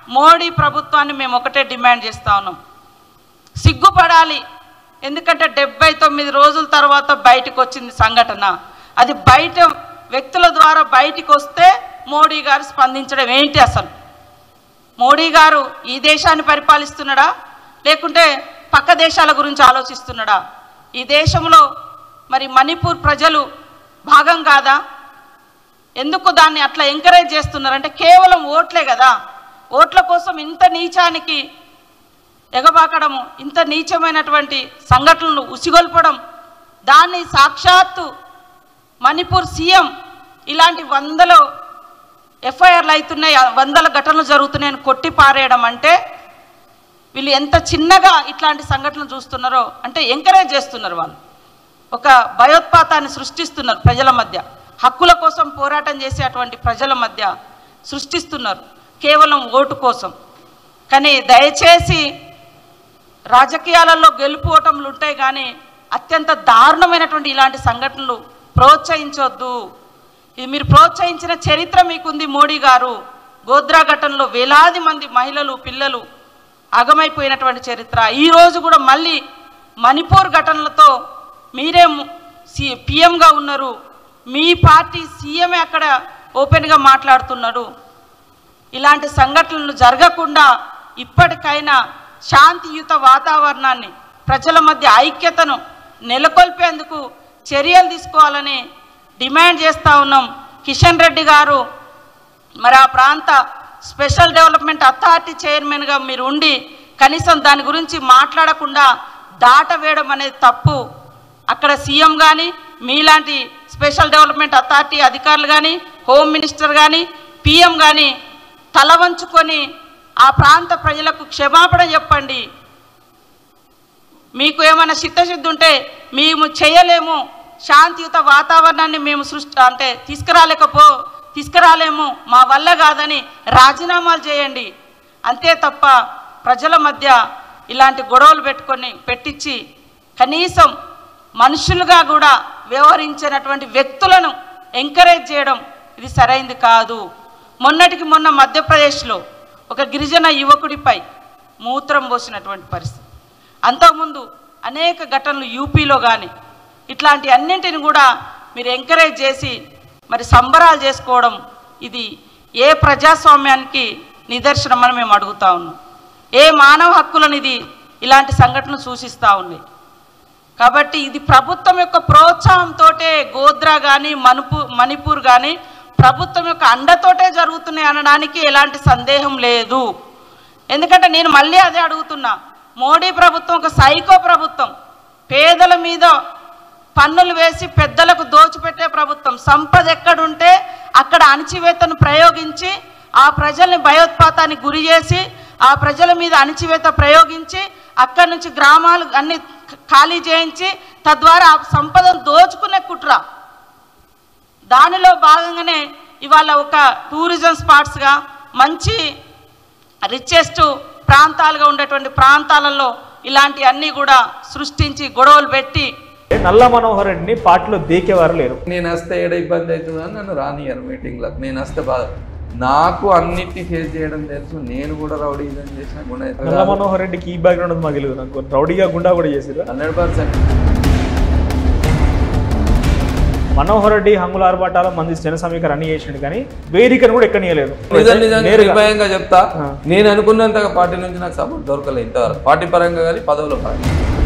మోడీ ప్రభుత్వాన్ని మేము ఒకటే డిమాండ్ చేస్తా ఉన్నాం సిగ్గుపడాలి ఎందుకంటే డెబ్బై తొమ్మిది రోజుల తర్వాత బయటకు వచ్చింది సంఘటన అది బయట వ్యక్తుల ద్వారా బయటికి వస్తే మోడీ గారు స్పందించడం ఏంటి అసలు మోడీ గారు ఈ దేశాన్ని పరిపాలిస్తున్నాడా లేకుంటే పక్క దేశాల గురించి ఆలోచిస్తున్నాడా ఈ దేశంలో మరి మణిపూర్ ప్రజలు భాగం కాదా ఎందుకు దాన్ని అట్లా ఎంకరేజ్ చేస్తున్నారు అంటే కేవలం ఓట్లే కదా ఓట్ల కోసం ఇంత నీచానికి ఎగబాకడము ఇంత నీచమైనటువంటి సంఘటనలు ఉసిగొల్పడం దాన్ని సాక్షాత్తు మణిపూర్ సీఎం ఇలాంటి వందలు ఎఫ్ఐఆర్లు అవుతున్నాయి ఆ వందల ఘటనలు జరుగుతున్నాయని కొట్టి పారేయడం అంటే వీళ్ళు ఎంత చిన్నగా ఇట్లాంటి సంఘటనలు చూస్తున్నారో అంటే ఎంకరేజ్ చేస్తున్నారు వాళ్ళు ఒక భయోత్పాతాన్ని సృష్టిస్తున్నారు ప్రజల మధ్య హక్కుల కోసం పోరాటం చేసేటువంటి ప్రజల మధ్య సృష్టిస్తున్నారు కేవలం ఓటు కోసం కానీ దయచేసి రాజకీయాలలో గెలుపు ఓటములు ఉంటాయి కానీ అత్యంత దారుణమైనటువంటి ఇలాంటి సంఘటనలు ప్రోత్సహించొద్దు ఇది మీరు ప్రోత్సహించిన చరిత్ర మీకుంది మోడీ గారు గోద్రా ఘటనలో వేలాది మంది మహిళలు పిల్లలు అగమైపోయినటువంటి చరిత్ర ఈరోజు కూడా మళ్ళీ మణిపూర్ ఘటనలతో మీరే సి పిఎంగా ఉన్నారు మీ పార్టీ సీఎమే అక్కడ ఓపెన్గా మాట్లాడుతున్నాడు ఇలాంటి సంఘటనలు జరగకుండా ఇప్పటికైనా శాంతియుత వాతావరణాన్ని ప్రజల మధ్య ఐక్యతను నెలకొల్పేందుకు చర్యలు తీసుకోవాలని డిమాండ్ చేస్తూ ఉన్నాం కిషన్ రెడ్డి గారు మరి ఆ ప్రాంత స్పెషల్ డెవలప్మెంట్ అథారిటీ చైర్మన్గా మీరు ఉండి కనీసం దాని గురించి మాట్లాడకుండా దాట వేయడం అనేది తప్పు అక్కడ సీఎం కానీ మీలాంటి స్పెషల్ డెవలప్మెంట్ అథారిటీ అధికారులు కానీ హోమ్ మినిస్టర్ కానీ పిఎం కానీ తల వంచుకొని ఆ ప్రాంత ప్రజలకు క్షమాపణ చెప్పండి మీకు ఏమైనా చిత్తశుద్ధి ఉంటే మేము చేయలేము శాంతియుత వాతావరణాన్ని మేము సృష్టి అంటే తీసుకురాలేకపో తీసుకురాలేము మా వల్ల కాదని రాజీనామాలు చేయండి అంతే తప్ప ప్రజల మధ్య ఇలాంటి గొడవలు పెట్టుకొని పెట్టించి కనీసం మనుషులుగా కూడా వ్యవహరించినటువంటి వ్యక్తులను ఎంకరేజ్ చేయడం ఇది సరైంది కాదు మొన్నటికి మొన్న మధ్యప్రదేశ్లో ఒక గిరిజన యువకుడిపై మూత్రం పోసినటువంటి పరిస్థితి అంతకుముందు అనేక ఘటనలు యూపీలో కానీ ఇట్లాంటి అన్నింటిని కూడా మీరు ఎంకరేజ్ చేసి మరి సంబరాలు చేసుకోవడం ఇది ఏ ప్రజాస్వామ్యానికి నిదర్శనం అని మేము అడుగుతా ఉన్నాం ఏ మానవ హక్కులను ఇది ఇలాంటి సంఘటనలు సూచిస్తూ ఉన్నాయి కాబట్టి ఇది ప్రభుత్వం యొక్క ప్రోత్సాహంతో గోద్రా కానీ మణిపూ మణిపూర్ కానీ ప్రభుత్వం యొక్క అండతోటే జరుగుతున్నాయి అనడానికి ఎలాంటి సందేహం లేదు ఎందుకంటే నేను మళ్ళీ అదే అడుగుతున్నా మోడీ ప్రభుత్వం ఒక సైకో ప్రభుత్వం పేదల మీద పన్నులు వేసి పెద్దలకు దోచిపెట్టే ప్రభుత్వం సంపద ఎక్కడుంటే అక్కడ అణచివేతను ప్రయోగించి ఆ ప్రజల్ని భయోత్పాతానికి గురి చేసి ఆ ప్రజల మీద అణచివేత ప్రయోగించి అక్కడి నుంచి గ్రామాలు అన్ని ఖాళీ చేయించి తద్వారా ఆ సంపదను దోచుకునే కుట్ర దానిలో భాగంగానే ఇవాళ ఒక టూరిజం స్పాట్స్గా మంచి రిచెస్ట్ ప్రాంతాలుగా ఉండేటువంటి ప్రాంతాలలో ఇలాంటి అన్నీ కూడా సృష్టించి గొడవలు పెట్టి నల్ల మనోహర్ రెడ్డిని పార్టీలో దేకేవారు లేరు నేను వస్తే ఏడ ఇబ్బంది అవుతుందని నన్ను రానియరు మీటింగ్లకు నేను వస్తే బాధ నాకు అన్నిటిని ఫేస్ చేయడం తెలుసు నేను కూడా రౌడీ ఇదని చేసిన నల్ల మనోహర్ రెడ్డికి ఈ బ్యాక్గ్రౌండ్ ఉంది మాకు తెలియదు నాకు రౌడీగా గుండా కూడా చేసిరు హండ్రెడ్ పర్సెంట్ మనోహర్ రెడ్డి హంగుల ఆర్భాటాల మంది జన సమీకరణ అన్ని చేసిండు కానీ వేదికను కూడా ఎక్కనీయలేదు నిజం నిజంగా నేరుగా. నిర్భయంగా చెప్తా ఆ. నేను అనుకున్నంతగా పార్టీ నుంచి నాకు సపోర్ట్ దొరకలేదు ఇంతవరకు పార్టీ పరంగా కానీ పదవుల పరంగా